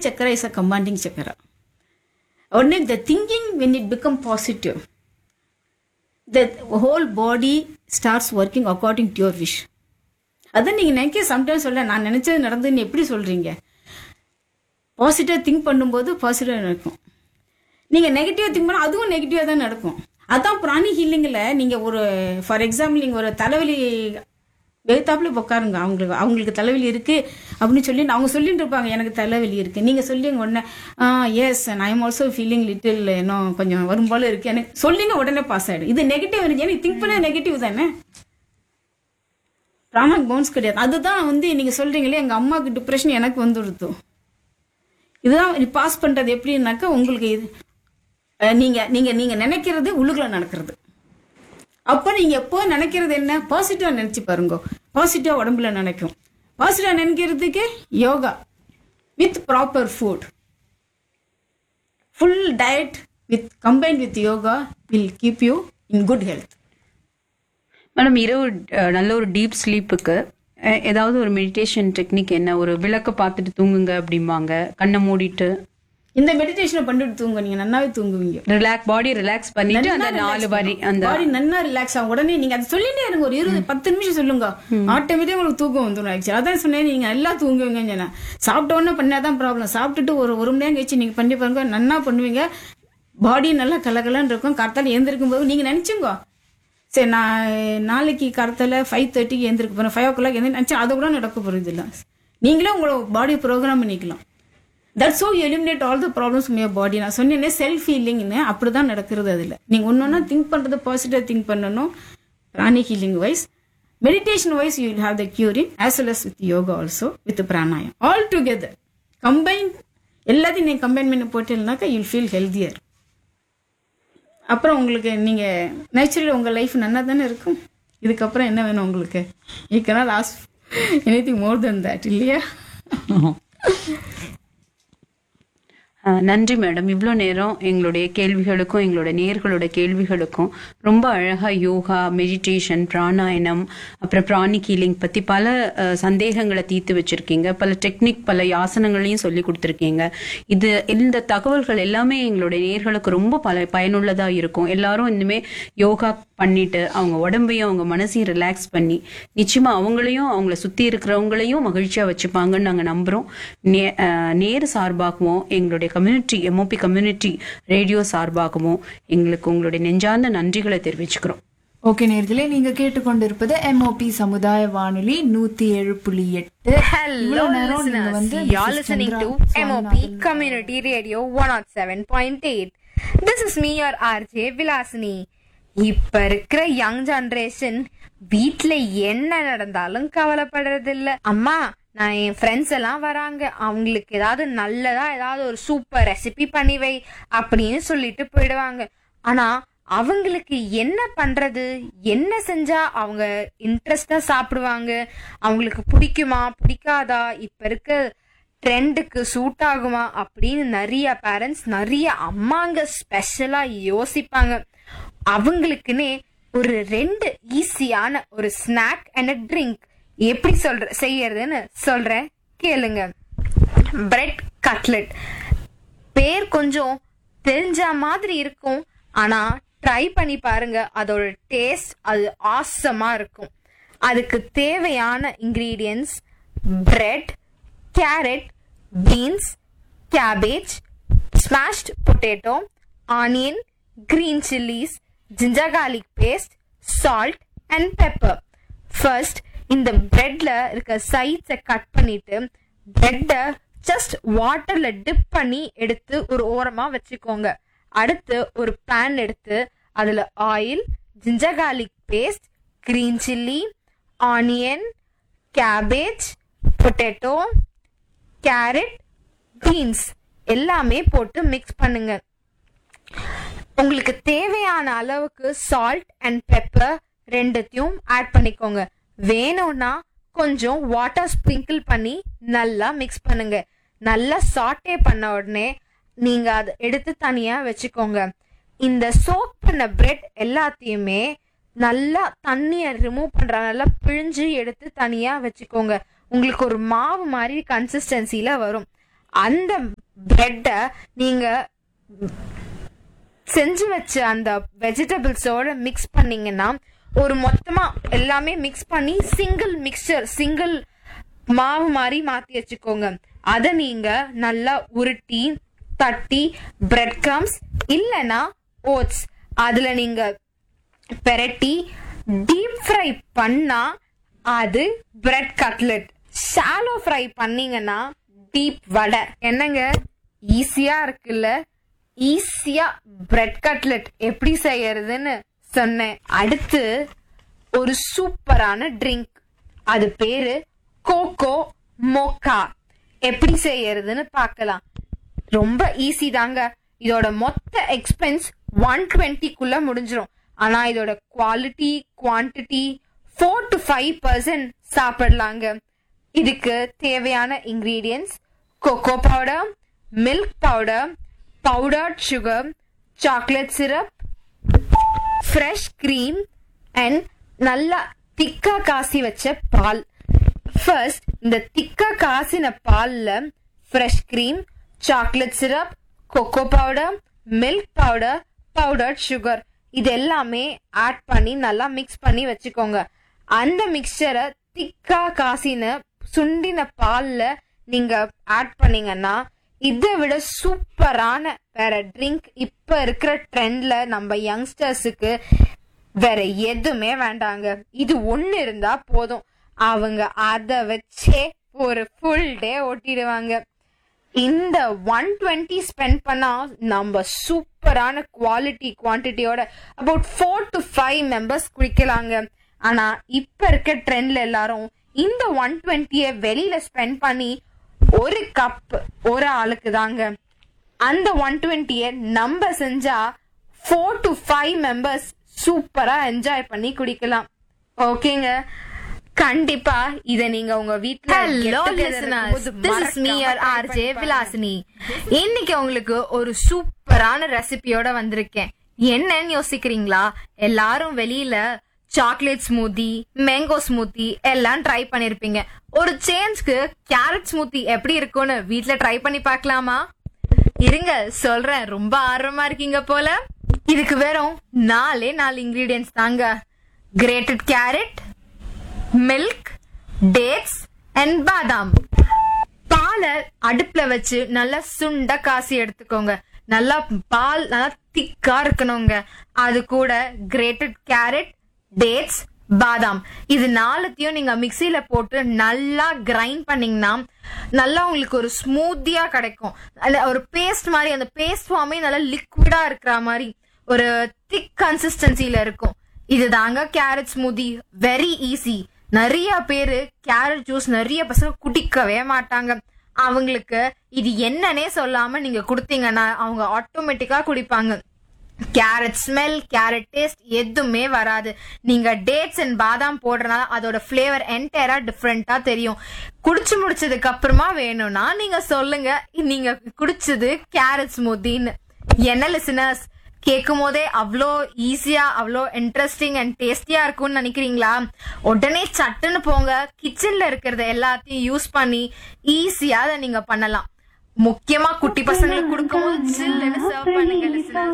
chakra is a commanding chakra. Only the thinking when it become positive, the whole body starts working according to your wish. அதான் நீங்க நினைக்க sometimes சொல்ல நான் நினைச்சது நடந்துன்னு எப்படி சொல்றீங்க பாசிட்டிவ் திங்க் பண்ணும்போது பாசிட்டிவ் நடக்கும் நீங்க நெகட்டிவ் திங்க் பண்ணா அதுவும் நெகட்டிவா தான் நடக்கும் அதான் பிராணி ஹீலிங்ல நீங்க ஒரு ஃபார் எக்ஸாம்பிள் நீங்க ஒரு தலைவலி வெகுத்தாப்புல உட்காருங்க அவங்களுக்கு அவங்களுக்கு தலைவலி இருக்கு அப்படின்னு சொல்லி அவங்க சொல்லிட்டு இருப்பாங்க எனக்கு தலைவலி இருக்கு நீங்க சொல்லிங்க உடனே yes I am also feeling little இன்னும் கொஞ்சம் வரும் போல இருக்கு எனக்கு சொல்லிங்க உடனே பாஸ் ஆயிடும் இது நெகட்டிவ் இருக்கு எனக்கு திங்க் பண்ண நெகட்டிவ் தானே ட்ராமாக்கு பவுன்ஸ் கிடையாது அதுதான் வந்து நீங்க சொல்றீங்களே எங்க அம்மாவுக்கு டிப்ரெஷன் எனக்கு வந்துடுது இதுதான் பாஸ் பண்றது எப்படின்னாக்கா உங்களுக்கு இது அஹ், நீங்க நீங்க நீங்க நினைக்கிறது உள்ளுக்குள்ள நடக்கிறது அப்போ நீங்க எப்போ நினைக்கிறது என்ன பாசிட்டிவா நினைச்சு பாருங்க பாசிட்டிவா உடம்புல நினைக்கும் பாசிட்டிவா நினைக்கிறதுக்கு yoga with proper food full diet with combine with yoga will keep you in good health madam இரவு அஹ், நல்ல ஒரு டீப் ஸ்லீப்புக்கு ஏதாவது ஒரு மெடிடேஷன் டெக்னிக் என்ன ஒரு விளக்க பார்த்துட்டு தூங்குங்க அப்படிம்பாங்க கண்ணை மூடிட்டு இந்த மெடிடேஷனை பண்ணிட்டு தூங்க நீங்க நன்னாவே தூங்குவீங்க ரிலாக்ஸ் பாடி ரிலாக்ஸ் பண்ணிட்டு அந்த நாலு வரி அந்த பாடி நன்னா ரிலாக்ஸ் ஆகும் உடனே நீங்க அதை சொல்லிட்டே இருங்க ஒரு இருபது பத்து நிமிஷம் சொல்லுங்க ஆட்டோமேட்டிக்கா உங்களுக்கு தூக்கம் வந்துடும் ஆக்சுவலி அதான் சொன்னேன் நீங்க நல்லா தூங்குவீங்கன்னு சொன்னேன் சாப்பிட்ட உடனே பண்ணாதான் ப்ராப்ளம் சாப்பிட்டுட்டு ஒரு ஒரு மணி நேரம் கழிச்சு நீங்க பண்ணி பாருங்க நன்னா பண்ணுவீங்க பாடி நல்லா கலகலன்னு இருக்கும் கரெக்டாக எழுந்திருக்கும் போது நீங்க நினைச்சுங்க சரி நான் நாளைக்கு கரெக்டால ஃபைவ் தேர்ட்டிக்கு எழுந்திருக்க போறேன் ஃபைவ் ஓ கிளாக் எழுந்து நினச்சா அதை கூட நடக்க போறது இல்லை நீங்களே உங்களோட பாடி ப்ரோக்ராம் பண்ணிக்கலாம் that's so eliminate all the problems from your body நான் சொன்னேனே செல்ஃப் ஹீலிங்னு அப்படிதான் நடக்கிறது அதில் நீங்கள் ஒன்று திங்க் பண்ணுறது பாசிட்டிவ் திங்க் பண்ணணும் pranic healing wise meditation wise you will have the curing as well as with yoga also with pranayam all together combine எல்லாத்தையும் நீங்கள் கம்பைன் பண்ணி போட்டீங்கன்னாக்கா யூ ஃபீல் ஹெல்த்தியர் அப்புறம் உங்களுக்கு நீங்கள் நேச்சுரலி உங்கள் லைஃப் நல்லா தானே இருக்கும் இதுக்கப்புறம் என்ன வேணும் உங்களுக்கு you cannot ask anything more than that இல்லையா அஹ், நன்றி மேடம் இவ்வளோ நேரம் எங்களுடைய கேள்விகளுக்கும் எங்களோட நேர்களோட கேள்விகளுக்கும் ரொம்ப அழகா யோகா மெடிடேஷன் பிராணாயணம் அப்புறம் பிராணிக் ஹீலிங் பத்தி பல அஹ், சந்தேகங்களை தீர்த்து வச்சிருக்கீங்க பல டெக்னிக் பல யாசனங்களையும் சொல்லி கொடுத்துருக்கீங்க இது இந்த தகவல்கள் எல்லாமே எங்களுடைய நேர்களுக்கு ரொம்ப பல பயனுள்ளதா இருக்கும் எல்லாரும் இனிமே யோகா பண்ணிட்டு அவங்க உடம்பையும் அவங்க மனசையும் ரிலாக்ஸ் பண்ணி நிச்சயமா அவங்களையும் அவங்கள சுத்தி இருக்கிறவங்களையும் மகிழ்ச்சியா வச்சுப்பாங்கன்னு நாங்க நம்புறோம் நே- அஹ், நேரு சார்பாகவும் எங்களுடைய கம்யூனிட்டி எம்ஓபி கம்யூனிட்டி ரேடியோ சார்பாகவும் எங்களுக்கு உங்களுடைய நெஞ்சார்ந்த நன்றிகளை தெரிவிச்சுக்கிறோம் ஓகே நேர்களே நீங்க கேட்டுக்கொண்டிருப்பது எம்ஓபி சமுதாய வானொலி நூத்தி ஏழு புள்ளி எட்டு Hello, இவ்வளவு நேரம் நீங்க listeners. வந்து You're Mrs. listening Chandra to Swaminathan MOP Community Radio 107.8. This is me, your RJ Vilasini. இப்ப இருக்கிற யங் ஜெனரேஷன் வீட்ல என்ன நடந்தாலும் கவலைப்படுறது இல்ல அம்மா நான் என் ஃப்ரெண்ட்ஸ் எல்லாம் வராங்க அவங்களுக்கு ஏதாவது நல்லதா ஏதாவது ஒரு சூப்பர் ரெசிபி பண்ணி வை அப்படின்னு சொல்லிட்டு போயிடுவாங்க ஆனா அவங்களுக்கு என்ன பண்றது என்ன செஞ்சா அவங்க இன்ட்ரெஸ்டா சாப்பிடுவாங்க அவங்களுக்கு பிடிக்குமா பிடிக்காதா இப்ப இருக்க ட்ரெண்டுக்கு சூட் ஆகுமா அப்படின்னு நிறைய பேரண்ட்ஸ் நிறைய அம்மாங்க ஸ்பெஷலா யோசிப்பாங்க அவங்களுக்குன்னே ஒரு ரெண்டு ஈஸியான ஒரு ஸ்நாக் அண்ட் ட்ரிங்க் எப்படி சொல்ற செய்யறதுன்னு சொல்றேன் கேளுங்க பிரெட் கட்லெட் பேர் கொஞ்சம் தெரிஞ்ச மாதிரி இருக்கும் ஆனா ட்ரை பண்ணி பாருங்க அதோட டேஸ்ட் அது ஆசமா இருக்கும் அதுக்கு தேவையான ingredients bread carrot beans cabbage smashed potato onion green chilies ginger garlic paste salt and pepper first இந்த பிரெட்ல இருக்க சைட்ஸை கட் பண்ணிட்டு பிரெட்டை ஜஸ்ட் வாட்டர்ல டிப் பண்ணி எடுத்து ஒரு ஓரமா வச்சுக்கோங்க அடுத்து ஒரு பேன் எடுத்து அதுல oil ginger garlic paste green chilli onion cabbage potato carrot beans எல்லாமே போட்டு மிக்ஸ் பண்ணுங்க உங்களுக்கு தேவையான அளவுக்கு சால்ட் அண்ட் பெப்பர் ரெண்டுத்தையும் ஆட் பண்ணிக்கோங்க வேணும்னா கொஞ்சம் வாட்டர் ஸ்ப்ரிங்கிள் பண்ணி நல்லா மிக்ஸ் பண்ணுங்க நல்லா சாட்டே பண்ண உடனே நீங்க அதை எடுத்து தனியா வச்சுக்கோங்க இந்த சோக் பண்ண பிரெட் எல்லாத்தையுமே நல்லா தண்ணியை ரிமூவ் பண்ற நல்லா பிழிஞ்சு எடுத்து தனியா வச்சுக்கோங்க உங்களுக்கு ஒரு மாவு மாதிரி கன்சிஸ்டன்சில வரும் அந்த பிரெட்டை நீங்க செஞ்சு வச்ச அந்த வெஜிடபிள்ஸோட மிக்ஸ் பண்ணீங்கன்னா ஒரு மொத்தமா எல்லாமே மிக்ஸ் பண்ணி சிங்கிள் மிக்சர் சிங்கிள் மாவு மாதிரி மாத்தி வச்சுக்கோங்க அதை நீங்க நல்லா உருட்டி தட்டி பிரெட் கிரம்ஸ் இல்லைன்னா ஓட்ஸ் அதுல நீங்க பெரட்டி டீப் ஃப்ரை பண்ணா அது பிரெட் கட்லெட் ஷாலோ ஃப்ரை பண்ணீங்கன்னா டீப் வடை என்னங்க ஈஸியா இருக்குல்ல ஈஸியா பிரெட் கட்லெட் எப்படி செய்யறதுன்னு சொன்னேன் அடுத்து ஒரு சூப்பரான ட்ரிங்க் அது பேரு கோகோ மோக்கா எப்படி செய்யறதுன்னு பார்க்கலாம் ரொம்ப ஈஸி தாங்க இதோட மொத்த எக்ஸ்பென்ஸ் ஒன் டுவெண்ட்டிக்குள்ள முடிஞ்சிரும் ஆனா இதோட quality quantity four to five percent சாப்பிடலாங்க இதுக்கு தேவையான ingredients cocoa powder milk powder powdered sugar chocolate syrup fresh cream and நல்லா திக்கா காசி வச்ச பால் ஃபர்ஸ்ட் இந்த திக்கா காசின பால்ல fresh cream chocolate syrup cocoa powder milk powder powdered sugar இது எல்லாமே ஆட் பண்ணி நல்லா மிக்ஸ் பண்ணி வச்சுக்கோங்க அந்த மிக்சரை திக்கா காசின சுண்டின பால்ல நீங்க ஆட் பண்ணீங்கன்னா இதை விட சூப்பரான வேற ட்ரிங்க் இப்ப இருக்கிற ட்ரெண்ட்ல நம்ம யங்ஸ்டர்ஸுக்கு வேற எதுவுமே வேண்டாங்க இது ஒண்ணு இருந்தா போதும் அவங்க அதை வச்சே ஒரு ஃபுல் டே ஓட்டிடுவாங்க இந்த ஒன் டுவெண்ட்டி ஸ்பெண்ட் பண்ணா நம்ம சூப்பரான குவாலிட்டி குவான்டிட்டியோட about four to five members குடிக்கலாங்க ஆனா இப்ப இருக்க ட்ரெண்ட்ல எல்லாரும் இந்த ஒன் டுவெண்ட்டிய வெளியில ஸ்பெண்ட் பண்ணி ஒரு கப் ஒரு ஆளுக்கு தாங்க அந்த ஒன் டுவெண்ட்டிய நம்ம செஞ்சா ஃபோர் டு ஃபைவ் மெம்பர்ஸ் சூப்பரா என்ஜாய் பண்ணி குடிக்கலாம் ஓகேங்க கண்டிப்பா இத நீங்க உங்க வீட்ல ஹலோ get together லிசனர்ஸ் இருக்கும்போது திஸ் இஸ் மீ மறக்காம யுவர் try ஆர்ஜே பண்ணி பாருங்க. விலாசினி இன்னைக்கு உங்களுக்கு ஒரு சூப்பரான ரெசிபியோட வந்திருக்கேன் என்னன்னு யோசிக்கிறீங்களா எல்லாரும் வெளியில சாக்லேட் ஸ்மூத்தி மேங்கோ ஸ்மூத்தி எல்லாம் ட்ரை பண்ணிருப்பீங்க ஒரு சேஞ்ச்க்கு கேரட் ஸ்மூத்தி எப்படி இருக்கும்னு வீட்ல ட்ரை பண்ணி பார்க்கலாமா இருங்க சொல்றேன் ரொம்ப ஆர்வமா இருக்கீங்க போல இதுக்கு வெறும் நாலே நாலு இன்கிரீடியன்ஸ் தாங்க grated carrot milk dates and பாதாம் பாலை அடுப்புல வச்சு நல்லா சுண்ட காசி எடுத்துக்கோங்க நல்லா பால் நல்லா திக்கா இருக்கணுங்க அது கூட கிரேட்டட் கேரட் டேட்ஸ் பாதாம் இது நாலுத்தையும் நீங்க மிக்சியில போட்டு நல்லா கிரைண்ட் பண்ணீங்கன்னா நல்லா உங்களுக்கு ஒரு ஸ்மூத்தியா கிடைக்கும் அந்த ஒரு பேஸ்ட் மாதிரி அந்த பேஸ்ட் ஃபார்மே நல்லா லிக்விடா இருக்கிற மாதிரி ஒரு திக் கன்சிஸ்டன்சில இருக்கும் இதுதாங்க கேரட் ஸ்மூதி வெரி ஈஸி நிறைய பேரு கேரட் ஜூஸ் நிறைய பசங்க குடிக்கவே மாட்டாங்க அவங்களுக்கு இது என்னன்னே சொல்லாம நீங்க கொடுத்தீங்கன்னா அவங்க ஆட்டோமேட்டிக்கா குடிப்பாங்க கேரட் ஸ்மெல் கேரட் டேஸ்ட் எதுவுமே வராது நீங்க டேட்ஸ் அண்ட் பாதாம் போடுறதுனால அதோட ஃபிளேவர் என்டையரா டிஃப்ரெண்டா தெரியும் குடிச்சு முடிச்சதுக்கு அப்புறமா வேணும்னா நீங்க சொல்லுங்க நீங்க குடிச்சது கேரட் ஸ்மூத்தின்னு என்ன லிசனர்ஸ் கேட்கும் போதே அவ்வளோ ஈஸியா அவ்வளோ இன்ட்ரெஸ்டிங் அண்ட் டேஸ்டியா இருக்கும்னு நினைக்கிறீங்களா உடனே சட்டுன்னு போங்க கிச்சன்ல இருக்கிறத எல்லாத்தையும் யூஸ் பண்ணி ஈஸியா அதை நீங்க பண்ணலாம் முக்கியமா குட்டி பசங்களுக்கு கொடுக்கும்போது சில்லுன்னு சர்வ் பண்ணுங்க listeners.